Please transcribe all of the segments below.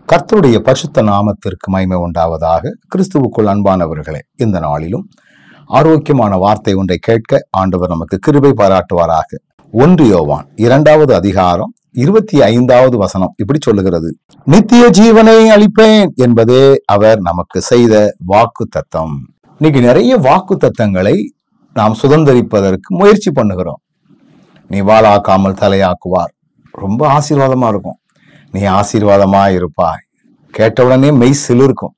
கர்த்தருடைய பரிசுத்த நாமத்திற்கு மகிமை உண்டாவதாக கிறிஸ்துவுக்குள் அன்பானவர்களே இந்த நாளிலும் ஆரோக்கியமான வார்த்தை ஒன்றை கேட்க ஆண்டவர் நமக்கு கிருபை பாராட்டுவாராக ஒன்று யோவான் இரண்டாவது அதிகாரம் இருபத்தி ஐந்தாவது வசனம் இப்படி சொல்லுகிறது நித்திய ஜீவனை அளிப்பேன் என்பதே அவர் நமக்கு செய்த வாக்கு தத்தம் இன்னைக்கு நிறைய வாக்கு தத்தங்களை நாம் சுதந்திரிப்பதற்கு முயற்சி பண்ணுகிறோம் நீ வாளாக்காமல் தலையாக்குவார் ரொம்ப ஆசீர்வாதமா இருக்கும் நீ ஆசீர்வாதமா இருப்பாய் கேட்டவுடனே மெய் சிலிர்க்கும்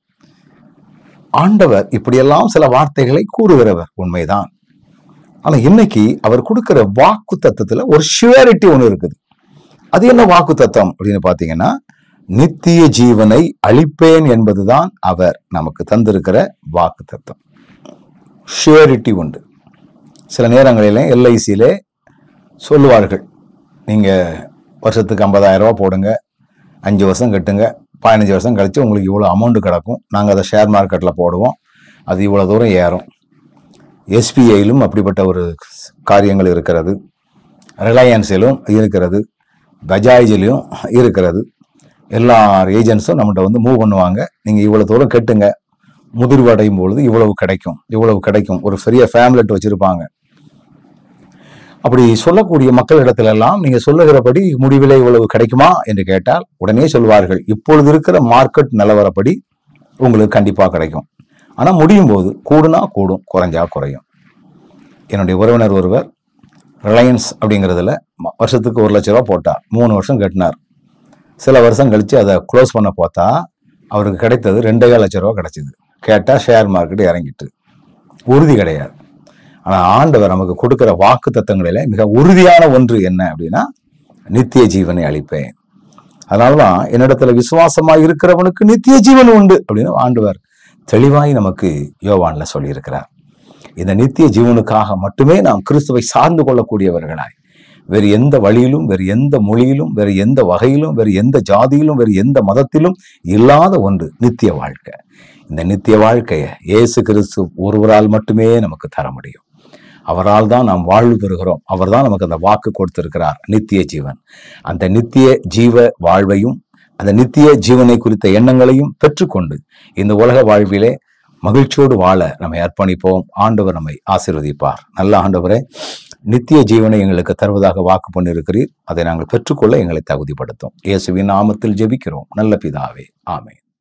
ஆண்டவர் இப்படியெல்லாம் சில வார்த்தைகளை கூறுகிறவர் உண்மைதான் ஆனா இன்னைக்கு அவர் கொடுக்கிற வாக்கு தத்துவத்துல ஒரு ஷுவரிட்டி ஒண்ணு இருக்குது அது என்ன வாக்கு தத்துவம் அப்படின்னு பாத்தீங்கன்னா நித்திய ஜீவனை அளிப்பேன் என்பதுதான் அவர் நமக்கு தந்திருக்கிற வாக்கு தத்துவம் ஷுவரிட்டி உண்டு சில நேரங்களிலே எல்ஐசியிலே சொல்லுவார்கள் நீங்க வருஷத்துக்கு 50000 ரூபாய் போடுங்க அஞ்சு வருஷம் கட்டுங்க பதினஞ்சு வருஷம் கழிச்சு உங்களுக்கு இவ்வளோ அமௌண்ட் கிடக்கும் நாங்கள் அதை ஷேர் மார்க்கெட்டில் போடுவோம் அது இவ்வளோ தூரம் ஏறும் எஸ்பிஐயிலும் அப்படிப்பட்ட ஒரு காரியங்கள் இருக்கிறது ரிலையன்ஸிலும் இருக்கிறது பஜாஜிலும் இருக்கிறது எல்லா ஏஜென்ட்ஸும் நம்மகிட்ட வந்து மூவ் பண்ணுவாங்க நீங்கள் இவ்வளோ தூரம் கட்டுங்க முதிர்வு அடையும் பொழுது இவ்வளவு கிடைக்கும் இவ்வளவு கிடைக்கும் ஒரு பெரிய ஃபேம்லெட் வச்சிருப்பாங்க அப்படி சொல்லக்கூடிய மக்களிடத்துல எல்லாம் நீங்க சொல்லுகிறபடி முடிவிலே இவ்வளவு கிடைக்குமா என்று கேட்டால் உடனே சொல்வார்கள் இப்பொழுது இருக்கிற மார்க்கெட் நிலவரப்படி உங்களுக்கு கண்டிப்பா கிடைக்கும் ஆனா முடியும் போது கூடுனா கூடும் குறைஞ்சா குறையும் என்னுடைய உறவினர் ஒருவர் ரிலையன்ஸ் அப்படிங்கிறதுல ம- வருஷத்துக்கு ஒரு லட்ச ரூபா போட்டார் மூணு வருஷம் கட்டினார் சில வருஷம் கழிச்சு அதை க்ளோஸ் பண்ண பார்த்தா அவருக்கு கிடைத்தது ரெண்டே லட்ச ரூபா கிடைச்சிது கேட்டா ஷேர் மார்க்கெட் இறங்கிட்டு உறுதி கிடையாது ஆனா ஆண்டவர் நமக்கு கொடுக்கிற வாக்கு தத்தங்களில மிக உறுதியான ஒன்று என்ன அப்படின்னா நித்திய ஜீவனை அளிப்பேன் அதனாலதான் என்னிடத்துல விசுவாசமா இருக்கிறவனுக்கு நித்திய ஜீவன் உண்டு அப்படின்னு ஆண்டவர் தெளிவாய் நமக்கு யோவான்ல சொல்லியிருக்கிறார் இந்த நித்திய ஜீவனுக்காக மட்டுமே நாம் கிறிஸ்துவை சார்ந்து கொள்ளக்கூடியவர்களாய் வேறு எந்த வழியிலும் வேறு எந்த மொழியிலும் வேறு எந்த வகையிலும் வேறு எந்த ஜாதியிலும் வேறு எந்த மதத்திலும் இல்லாத ஒன்று நித்திய வாழ்க்கை இந்த நித்திய வாழ்க்கையை இயேசு கிறிஸ்து ஒருவரால் மட்டுமே நமக்கு தர முடியும் அவரால் தான் நாம் வாழ்வு பெறுகிறோம் அவர்தான் நமக்கு அந்த வாக்கு கொடுத்திருக்கிறார் நித்திய ஜீவன் அந்த நித்திய ஜீவ வாழ்வையும் அந்த நித்திய ஜீவனை குறித்த எண்ணங்களையும் பெற்றுக்கொண்டு இந்த உலக வாழ்விலே மகிழ்ச்சியோடு வாழ நம்மை அர்ப்பணிப்போம் ஆண்டவர் நம்மை ஆசீர்வதிப்பார் நல்ல ஆண்டவரே நித்திய ஜீவனை எங்களுக்கு தருவதாக வாக்கு பண்ணியிருக்கிறீர் அதை நாங்கள் பெற்றுக்கொள்ள எங்களை தகுதிப்படுத்தும் இயேசுவின் நாமத்தில் ஜெபிக்கிறோம் நல்ல பிதாவே ஆமென்